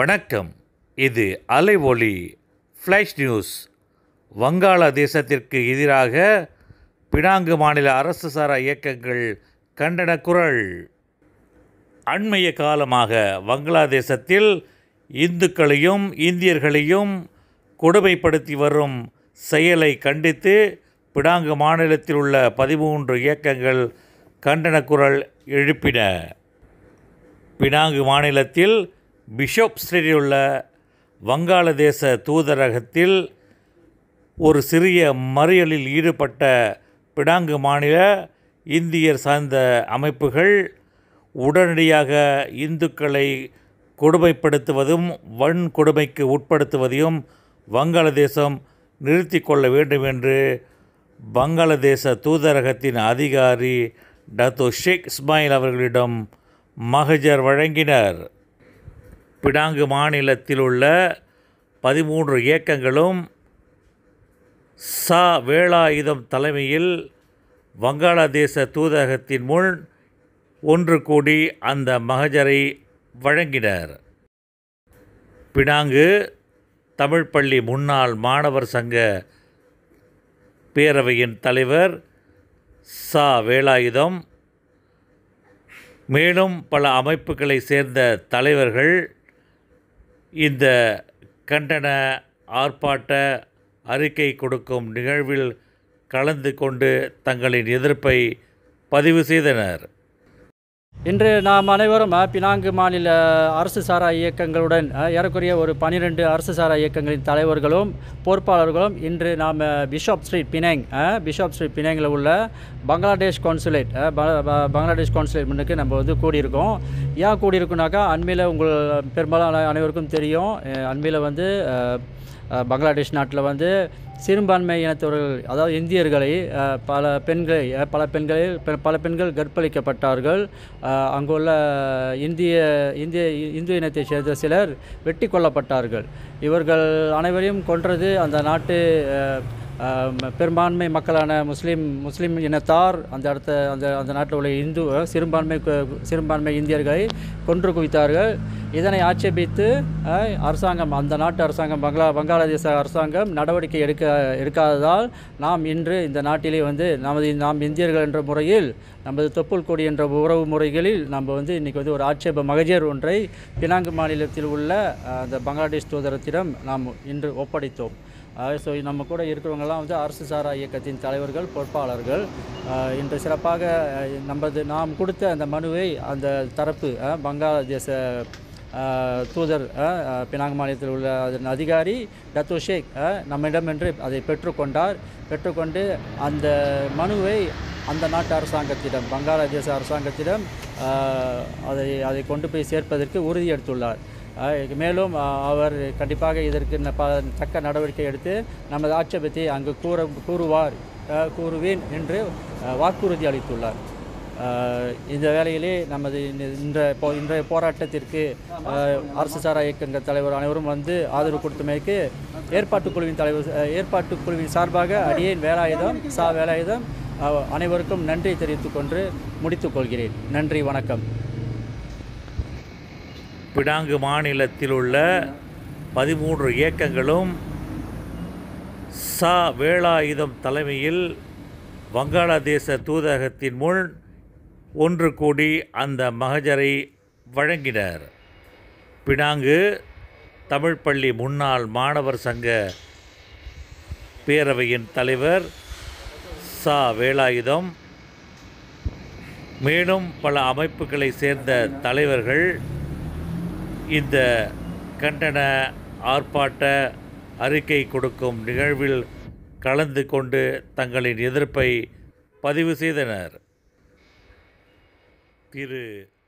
வணக்கம் இது அலை ஒளி ஃப்ளாஷ் நியூஸ் வங்காளதேசத்திற்கு எதிராக பினாங்கு மாநில அரசு சாரா இயக்கங்கள் கண்டன குரல் அண்மைய காலமாக வங்காளதேசத்தில் இந்துக்களையும் இந்தியர்களையும் கொடுமைப்படுத்தி வரும் செயலை கண்டித்து பினாங்கு மாநிலத்தில் உள்ள பதிமூன்று இயக்கங்கள் கண்டன குரல் எழுப்பின பினாங்கு மாநிலத்தில் பிஷப் ஸ்ட்ரீட்டில் உள்ள வங்காளதேச தூதரகத்தில் ஒரு சிறிய மறியலில் ஈடுபட்ட பினாங்கு மாநில இந்தியர் சார்ந்த அமைப்புகள் உடனடியாக இந்துக்களை கொடுமைப்படுத்துவதும் வன்கொடுமைக்கு உட்படுத்துவதையும் வங்காளதேசம் நிறுத்தி கொள்ள வேண்டும் என்று வங்காளதேச தூதரகத்தின் அதிகாரி டத்தோ ஷேக் இஸ்மாயில் அவர்களிடம் மகஜர் வழங்கினர் பினாங்கு மாநிலத்தில் உள்ள பதிமூன்று இயக்கங்களும் சா வேலாயுதம் தலைமையில் வங்காளதேச தூதரகத்தின் முன் ஒன்று கூடி அந்த மகஜரை வழங்கினர் பினாங்கு தமிழ் பள்ளி முன்னாள் மாணவர் சங்க பேரவையின் தலைவர் சா வேலாயுதம் மேலும் பல அமைப்புகளை சேர்ந்த தலைவர்கள் இந்த கண்டன ஆர்ப்பாட்ட அறிக்கை கொடுக்கும் நிகழ்வில் கலந்து கொண்டு தங்களின் எதிர்ப்பை பதிவு செய்தனர் இன்று நாம் அனைவரும் அஹ், பினாங்கு மாநில அரசு சாரா இயக்கங்களுடன் அஹ், ஏறக்குறைய ஒரு பன்னிரெண்டு அரசு சாரா இயக்கங்களின் தலைவர்களும் பொறுப்பாளர்களும் இன்று நாம் பிஷப் ஸ்ட்ரீட் பினாங் அஹ், பிஷப் ஸ்ட்ரீட் பினாங்கில் உள்ள பங்களாதேஷ் கான்சுலேட் அஹ், ப- ப- பங்களாதேஷ் கான்சுலேட் முன்னுக்கு நம்ம வந்து கூடியிருக்கோம் ஏன் கூடியிருக்கோம்னாக்கா அண்மையில் உங்கள் பெரும்பாலான அனைவருக்கும் தெரியும் அஹ், அண்மையில் வந்து அஹ், அஹ், பங்களாதேஷ் நாட்டில் வந்து சிறுபான்மை இனத்தவர்கள் அதாவது இந்தியர்களை அஹ், பல பெண்களை அஹ், பல பெண்களில் பெ- பல பெண்கள் கற்பழிக்கப்பட்டார்கள் அஹ், அங்குள்ள இந்திய இந்திய இந்து இனத்தைச் சேர்ந்த சிலர் வெட்டி கொல்லப்பட்டார்கள் இவர்கள் அனைவரையும் கொன்றது அந்த நாட்டு அஹ், அஹ், பெரும்பான்மை மக்களான முஸ்லீம் முஸ்லீம் இனத்தார் அந்த இடத்த அந்த அந்த நாட்டில் உள்ள இந்து அஹ், சிறுபான்மை கு- சிறுபான்மை இந்தியர்களை கொன்று குவித்தார்கள் இதனை ஆட்சேபித்து அஹ், அரசாங்கம் அந்த நாட்டு அரசாங்கம் பங்களா வங்காளதேச அரசாங்கம் நடவடிக்கை எடுக்க எடுக்காததால் நாம் இன்று இந்த நாட்டிலே வந்து நமது நாம் இந்தியர்கள் என்ற முறையில் நமது தொப்புள் கொடி என்ற உறவு முறைகளில் நம்ம வந்து இன்றைக்கி வந்து ஒரு ஆட்சேப மகஜர் ஒன்றை பினாங்கு மாநிலத்தில் உள்ள அஹ், அந்த பங்களாதேஷ் தூதரத்திடம் நாம் இன்று ஒப்படைத்தோம் ஸோ நம்ம கூட இருக்கிறவங்கெல்லாம் வந்து அரசு சாரா இயக்கத்தின் தலைவர்கள் பொறுப்பாளர்கள் அஹ், இன்று சிறப்பாக அஹ், நமது நாம் கொடுத்த அந்த மனுவை அந்த தரப்பு அஹ், வங்காளதேச அஹ், தூதர் அஹ், அஹ், பினாங் மாநிலத்தில் உள்ள அதன் அதிகாரி டத்தோ ஷேக் அஹ், நம்மிடமென்று அதை பெற்றுக்கொண்டார் பெற்றுக்கொண்டு அந்த மனுவை அந்த நாட்டு அரசாங்கத்திடம் வங்காளதேச அரசாங்கத்திடம் அஹ், அதை அதை கொண்டு போய் சேர்ப்பதற்கு உறுதியெடுத்துள்ளார் அஹ், மேலும் அஹ், அவர் கண்டிப்பாக இதற்கு ந- ப- தக்க நடவடிக்கை எடுத்து நமது ஆட்சேபத்தை அங்கு கூற கூறுவார் அஹ், கூறுவேன் என்று அஹ், வாக்குறுதி அளித்துள்ளார் அஹ், இந்த வேளையிலே நமது இந்த- இந்த போ- இன்றைய போராட்டத்திற்கு அஹ், அரசு சாரா இயக்கங்கள் தலைவர் அனைவரும் வந்து ஆதரவு கொடுத்தமைக்கு ஏற்பாட்டுக் குழுவின் தலைவர் அஹ், ஏற்பாட்டுக் குழுவின் சார்பாக அடியேன் வேலாயுதம் சா வேலாயுதம் அஹ், அனைவருக்கும் நன்றி தெரிவித்துக் கொண்டு முடித்துக் கொள்கிறேன் நன்றி வணக்கம் பினாங்கு மாநிலத்தில் உள்ள பதிமூன்று இயக்கங்களும் சா வேலாயுதம் தலைமையில் வங்காளதேச தூதரகத்தின் முன் ஒன்று கூடி அந்த மகஜரை வழங்கினர் பினாங்கு தமிழ் பள்ளி முன்னாள் மாணவர் சங்க பேரவையின் தலைவர் சா வேலாயுதம் மேலும் பல அமைப்புகளை சேர்ந்த தலைவர்கள் இந்த கண்டன ஆர்ப்பாட்ட அறிக்கை கொடுக்கும் நிகழ்வில் கலந்து கொண்டு தங்களின் எதிர்ப்பை பதிவு செய்தனர் திரு